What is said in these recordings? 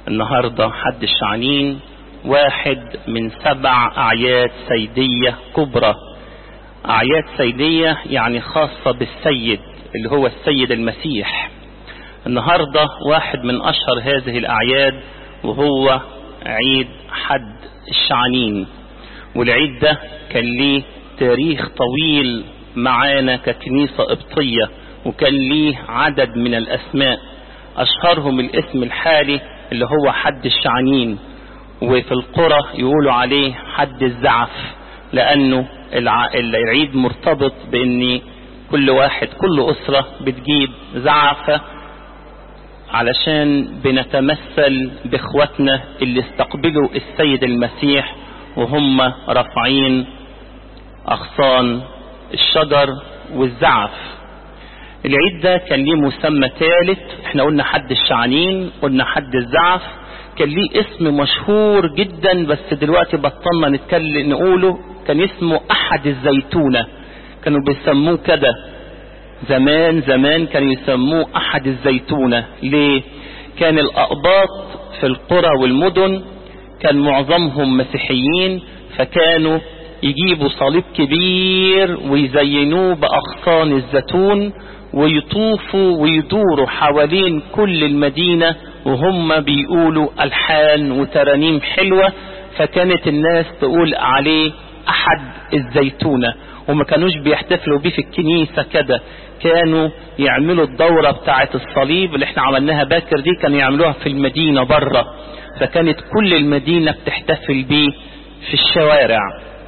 النهاردة حد الشعنين واحد من سبع أعياد سيدية كبرى أعياد سيدية يعني خاصة بالسيد اللي هو السيد المسيح النهاردة واحد من أشهر هذه الأعياد وهو عيد حد الشعنين والعيد ده كان ليه تاريخ طويل معانا ككنيسة قبطية وكان ليه عدد من الأسماء أشهرهم الاسم الحالي اللي هو حد الشعنين وفي القرى يقولوا عليه حد الزعف لأنه العيد مرتبط بأن كل واحد كل أسرة بتجيب زعفة علشان بنتمثل باخواتنا اللي استقبلوا السيد المسيح وهم رافعين أغصان الشجر والزعف العيد ده كان ليه مسمى ثالث احنا قلنا حد الشعنين قلنا حد الزعف كان ليه اسم مشهور جدا بس دلوقتي بطلنا نتكلم نقوله كان اسمه احد الزيتونة كانوا بيسموه كده زمان زمان كانوا يسموه احد الزيتونة ليه كان الاقباط في القرى والمدن كان معظمهم مسيحيين فكانوا يجيبوا صليب كبير ويزينوه باغصان الزيتون ويطوفوا ويدوروا حوالين كل المدينة وهم بيقولوا ألحان وترانيم حلوة فكانت الناس تقول عليه أحد الزيتونة وما كانوش بيحتفلوا بيه في الكنيسة كده كانوا يعملوا الدورة بتاعة الصليب اللي احنا عملناها باكر دي كانوا يعملوها في المدينة بره فكانت كل المدينة بتحتفل بيه في الشوارع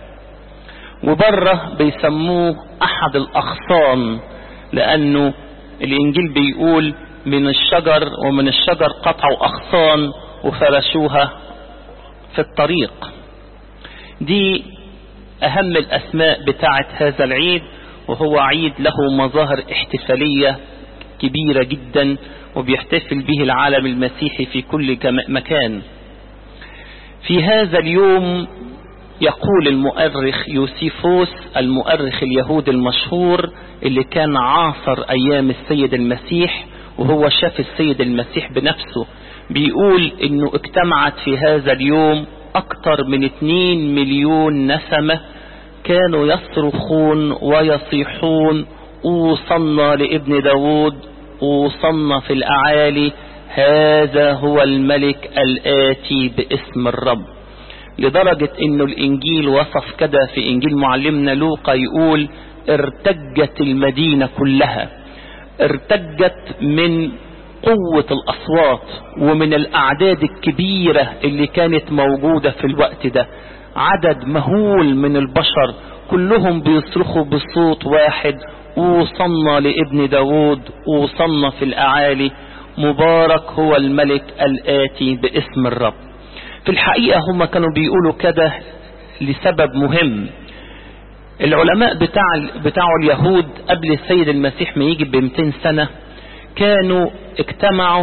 وبره بيسموه أحد الأغصان لأنه الإنجيل بيقول من الشجر ومن الشجر قطعوا أغصان وفرشوها في الطريق دي أهم الأسماء بتاعة هذا العيد وهو عيد له مظاهر احتفالية كبيرة جدا وبيحتفل به العالم المسيحي في كل مكان في هذا اليوم يقول المؤرخ يوسيفوس المؤرخ اليهود المشهور اللي كان عاصر أيام السيد المسيح وهو شاف السيد المسيح بنفسه بيقول انه اجتمعت في هذا اليوم اكتر من 2 مليون نسمة كانوا يصرخون ويصيحون اوصلنا لابن داود اوصلنا في الاعالي هذا هو الملك الاتي باسم الرب لدرجة انه الانجيل وصف كده في انجيل معلمنا لوقا يقول ارتجت المدينة كلها ارتجت من قوة الأصوات ومن الأعداد الكبيرة اللي كانت موجودة في الوقت ده عدد مهول من البشر كلهم بيصرخوا بصوت واحد وصلنا لابن داود وصلنا في الأعالي مبارك هو الملك الآتي باسم الرب في الحقيقة هم كانوا بيقولوا كده لسبب مهم العلماء بتاع بتاعوا اليهود قبل السيد المسيح ما يجي ب 200 سنة كانوا اجتمعوا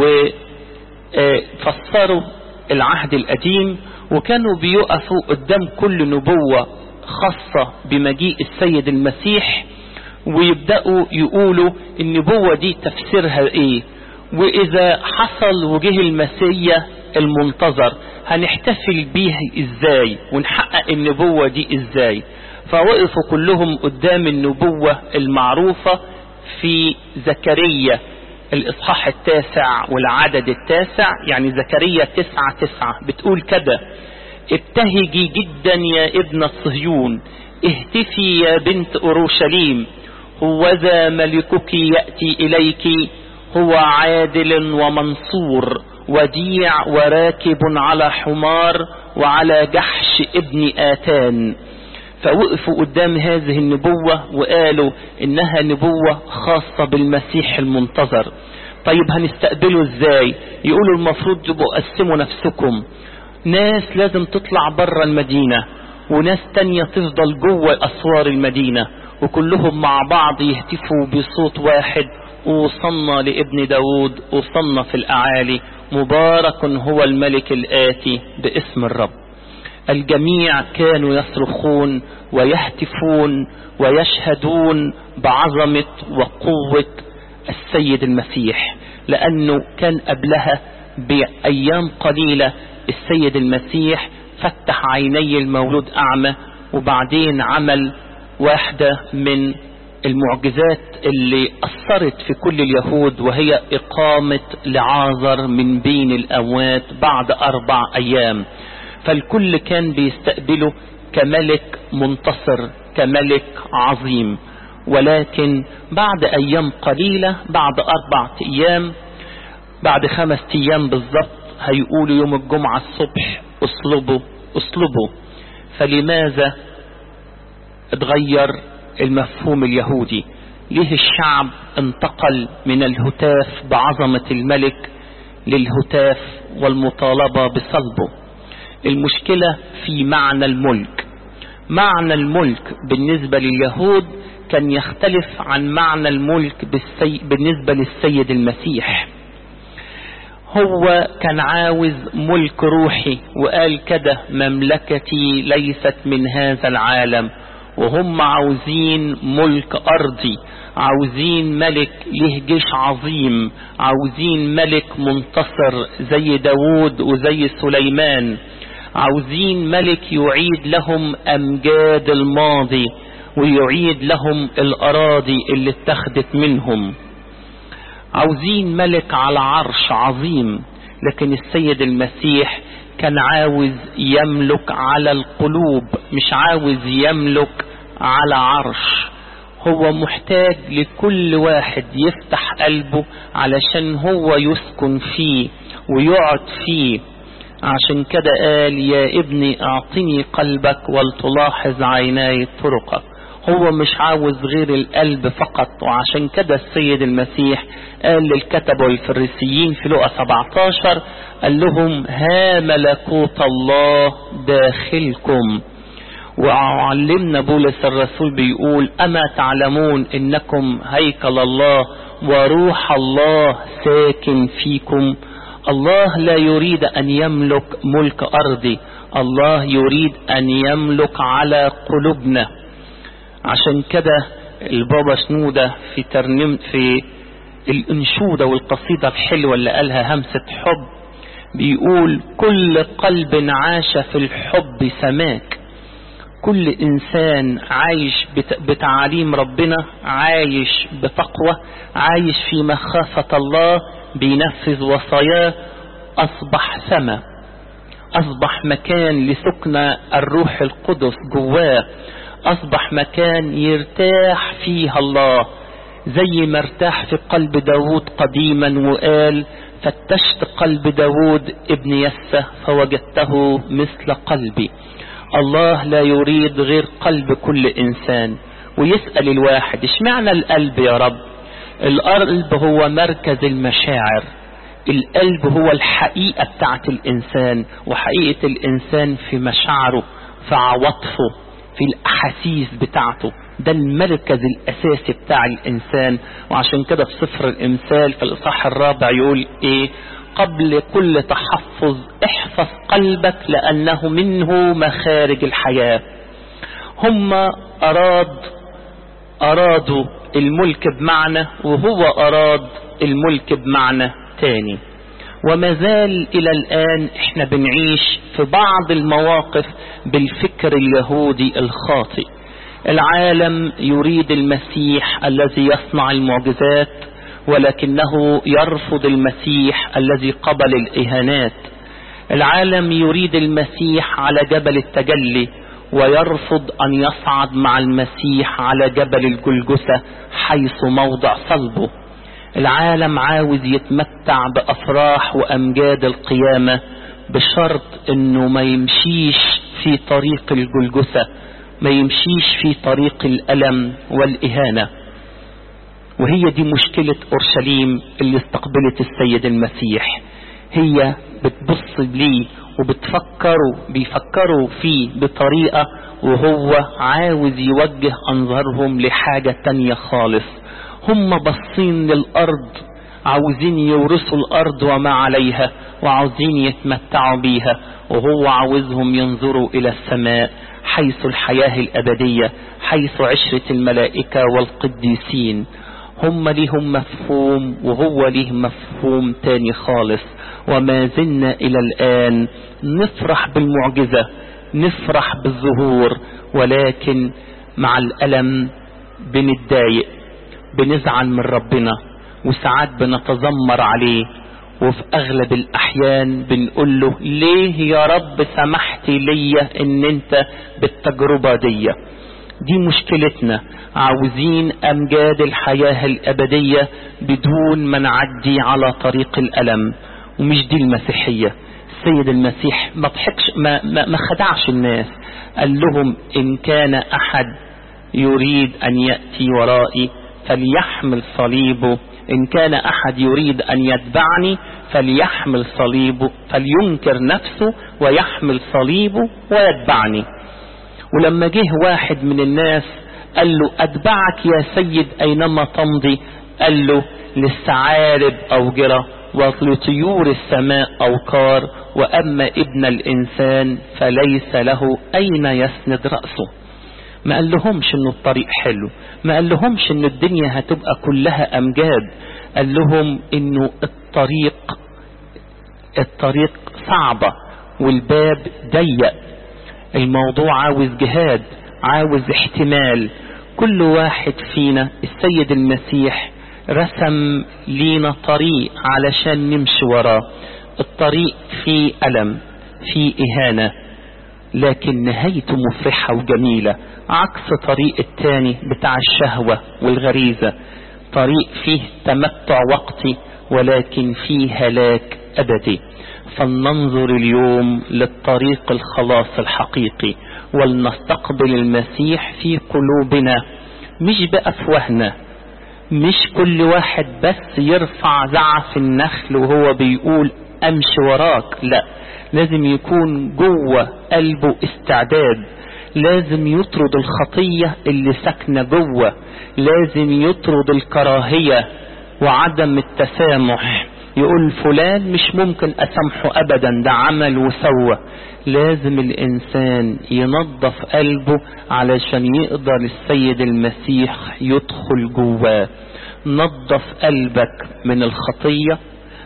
وفسروا العهد القديم وكانوا بيقفوا قدام كل نبوة خاصة بمجيء السيد المسيح ويبدأوا يقولوا النبوة دي تفسيرها ايه واذا حصل وجه المسيح المنتظر هنحتفل بيه ازاي ونحقق النبوة دي ازاي فوقفوا كلهم قدام النبوة المعروفة في زكريا الإصحاح التاسع والعدد التاسع يعني زكريا تسعة تسعة بتقول كده ابتهجي جدا يا ابن الصهيون اهتفي يا بنت أورشليم هوذا ملكك يأتي إليك هو عادل ومنصور وديع وراكب على حمار وعلى جحش ابن آتان فوقفوا قدام هذه النبوة وقالوا انها نبوة خاصة بالمسيح المنتظر طيب هنستقبله ازاي يقولوا المفروض تبقوا قسموا نفسكم ناس لازم تطلع بره المدينة وناس تانية تفضل جوه اسوار المدينة وكلهم مع بعض يهتفوا بصوت واحد وصلنا لابن داود وصلنا في الاعالي مبارك هو الملك الاتي باسم الرب الجميع كانوا يصرخون ويهتفون ويشهدون بعظمة وقوة السيد المسيح لأنه كان قبلها بأيام قليلة السيد المسيح فتح عيني المولود أعمى وبعدين عمل واحدة من المعجزات اللي أثرت في كل اليهود وهي إقامة لعازر من بين الأموات بعد أربع أيام فالكل كان بيستقبله كملك منتصر كملك عظيم ولكن بعد أيام قليلة بعد أربع أيام بعد خمس أيام بالضبط هيقولوا يوم الجمعة الصبح اصلبوا اصلبوا فلماذا اتغير المفهوم اليهودي ليه الشعب انتقل من الهتاف بعظمة الملك للهتاف والمطالبة بصلبه المشكلة في معنى الملك معنى الملك بالنسبة لليهود كان يختلف عن معنى الملك بالسي... بالنسبة للسيد المسيح هو كان عاوز ملك روحي وقال كده مملكتي ليست من هذا العالم وهم عاوزين ملك أرضي عاوزين ملك له جيش عظيم عاوزين ملك منتصر زي داود وزي سليمان عاوزين ملك يعيد لهم أمجاد الماضي ويعيد لهم الأراضي اللي اتخذت منهم عاوزين ملك على عرش عظيم لكن السيد المسيح كان عاوز يملك على القلوب مش عاوز يملك على عرش هو محتاج لكل واحد يفتح قلبه علشان هو يسكن فيه ويقعد فيه عشان كده قال يا ابني اعطني قلبك ولتلاحظ عيناي طرقك هو مش عاوز غير القلب فقط وعشان كده السيد المسيح قال للكتبة والفريسيين في لقى 17 قال لهم ها ملكوت الله داخلكم وعلمنا بولس الرسول بيقول أما تعلمون إنكم هيكل الله وروح الله ساكن فيكم الله لا يريد أن يملك ملك أرضي الله يريد أن يملك على قلوبنا عشان كده البابا شنودة في ترنم في الانشودة والقصيدة الحلوة اللي قالها همسة حب بيقول كل قلب عاش في الحب سماك كل انسان عايش بتعاليم ربنا عايش بتقوى عايش في مخافة الله بينفذ وصاياه اصبح سما اصبح مكان لسكن الروح القدس جواه اصبح مكان يرتاح فيها الله زي ما ارتاح في قلب داود قديما وقال فتشت قلب داود ابن يسه فوجدته مثل قلبي الله لا يريد غير قلب كل انسان ويسأل الواحد اشمعنى القلب يا رب القلب هو مركز المشاعر القلب هو الحقيقة بتاعت الانسان وحقيقة الانسان في مشاعره في عواطفه في الاحاسيس بتاعته ده المركز الاساسي بتاع الانسان وعشان كده في سفر الامثال في الاصحاح الرابع يقول ايه قبل كل تحفظ احفظ قلبك لانه منه مخارج الحياة هم اراد ارادوا الملك بمعنى وهو اراد الملك بمعنى تاني وما زال الى الان احنا بنعيش في بعض المواقف بالفكر اليهودي الخاطئ العالم يريد المسيح الذي يصنع المعجزات ولكنه يرفض المسيح الذي قبل الاهانات العالم يريد المسيح على جبل التجلي ويرفض ان يصعد مع المسيح على جبل الجلجثة حيث موضع صلبه العالم عاوز يتمتع بافراح وامجاد القيامة بشرط انه ما يمشيش في طريق الجلجثة ما يمشيش في طريق الالم والاهانة وهي دي مشكلة اورشليم اللي استقبلت السيد المسيح هي بتبص ليه وبتفكروا بيفكروا فيه بطريقة وهو عاوز يوجه انظارهم لحاجة تانية خالص هم باصين للارض عاوزين يورثوا الارض وما عليها وعاوزين يتمتعوا بيها وهو عاوزهم ينظروا الى السماء حيث الحياة الابدية حيث عشرة الملائكة والقديسين هم ليهم مفهوم وهو ليه مفهوم تاني خالص وما زلنا إلى الآن نفرح بالمعجزة نفرح بالظهور ولكن مع الألم بنتضايق بنزعل من ربنا وساعات بنتذمر عليه وفي اغلب الاحيان بنقول له ليه يا رب سمحت ليا ان انت بالتجربة دي دي مشكلتنا عاوزين امجاد الحياة الابدية بدون ما نعدي على طريق الالم ومش دي المسيحية السيد المسيح ما ضحكش ما, ما, ما خدعش الناس قال لهم ان كان احد يريد ان يأتي ورائي فليحمل صليبه إن كان أحد يريد أن يتبعني فليحمل صليبه فلينكر نفسه ويحمل صليبه ويتبعني ولما جه واحد من الناس قال له أتبعك يا سيد أينما تمضي قال له للثعالب أوجرة ولطيور السماء أوقار وأما ابن الإنسان فليس له أين يسند رأسه ما قال لهمش انه الطريق حلو ما قال لهمش ان الدنيا هتبقى كلها امجاد قال لهم انه الطريق الطريق صعبة والباب ضيق الموضوع عاوز جهاد عاوز احتمال كل واحد فينا السيد المسيح رسم لينا طريق علشان نمشي وراه الطريق فيه ألم فيه إهانة لكن نهايته مفرحة وجميلة عكس طريق التاني بتاع الشهوة والغريزة طريق فيه تمتع وقتي ولكن فيه هلاك أبدي فلننظر اليوم للطريق الخلاص الحقيقي ولنستقبل المسيح في قلوبنا مش بأفواهنا مش كل واحد بس يرفع زعف النخل وهو بيقول امشي وراك لا لازم يكون جوه قلبه استعداد لازم يطرد الخطية اللي ساكنة جوه لازم يطرد الكراهية وعدم التسامح يقول فلان مش ممكن اسامحه ابدا ده عمل وسوى لازم الانسان ينظف قلبه علشان يقدر السيد المسيح يدخل جواه نظف قلبك من الخطيه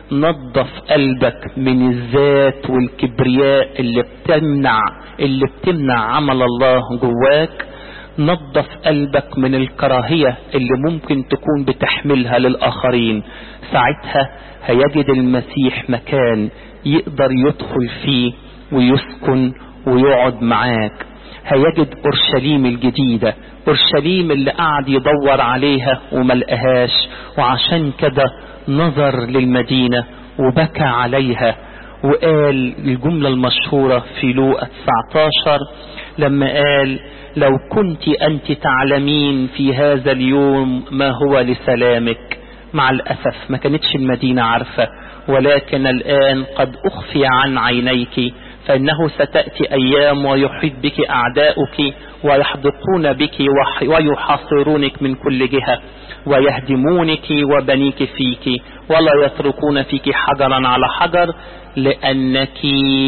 نظف قلبك من الذات والكبرياء اللي بتمنع اللي بتمنع عمل الله جواك نظف قلبك من الكراهية اللي ممكن تكون بتحملها للآخرين ساعتها هيجد المسيح مكان يقدر يدخل فيه ويسكن ويقعد معاك هيجد أورشليم الجديدة أورشليم اللي قاعد يدور عليها وملقهاش وعشان كده نظر للمدينة وبكى عليها وقال الجملة المشهورة في لوقا 19 لما قال لو كنت أنت تعلمين في هذا اليوم ما هو لسلامك مع الأسف ما كانتش المدينة عارفة ولكن الآن قد أخفي عن عينيك فإنه ستأتي أيام ويحيط بك أعداؤك ويحدقون بك ويحاصرونك من كل جهة ويهدمونك وبنيك فيك ولا يتركون فيك حجرا على حجر لأنك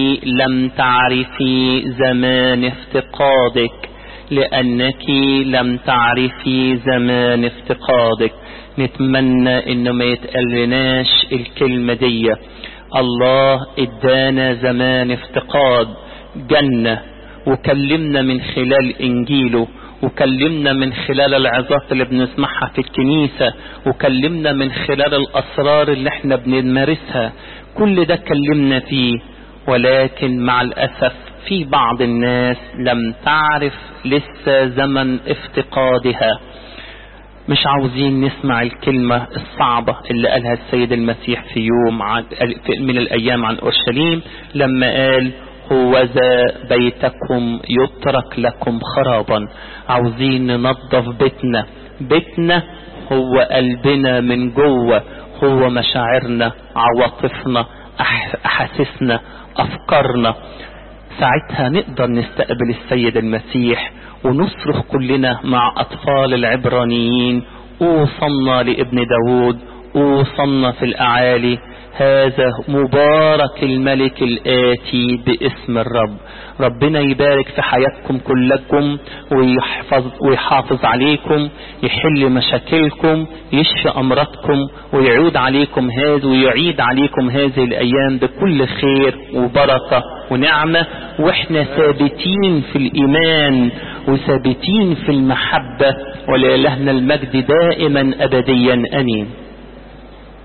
لم تعرفي زمان افتقادك لأنك لم تعرفي زمان افتقادك نتمنى انه ما يتقلناش الكلمة دي الله ادانا زمان افتقاد جنة وكلمنا من خلال انجيله وكلمنا من خلال العظات اللي بنسمعها في الكنيسة وكلمنا من خلال الأسرار اللي احنا بنمارسها كل ده كلمنا فيه ولكن مع الأسف في بعض الناس لم تعرف لسه زمن افتقادها مش عاوزين نسمع الكلمة الصعبة اللي قالها السيد المسيح في يوم عن من الأيام عن أورشليم لما قال هوذا بيتكم يترك لكم خرابا عاوزين ننظف بيتنا بيتنا هو قلبنا من جوه هو مشاعرنا عواطفنا أحاسيسنا أفكارنا ساعتها نقدر نستقبل السيد المسيح ونصرخ كلنا مع أطفال العبرانيين أوصلنا لابن داود أوصلنا في الأعالي هذا مبارك الملك الآتي باسم الرب ربنا يبارك في حياتكم كلكم ويحفظ, ويحافظ عليكم يحل مشاكلكم يشفي أمراضكم ويعود عليكم هذا ويعيد عليكم هذه الأيام بكل خير وبركة ونعمة واحنا ثابتين في الإيمان وثابتين في المحبة ولإلهنا المجد دائما أبديا أمين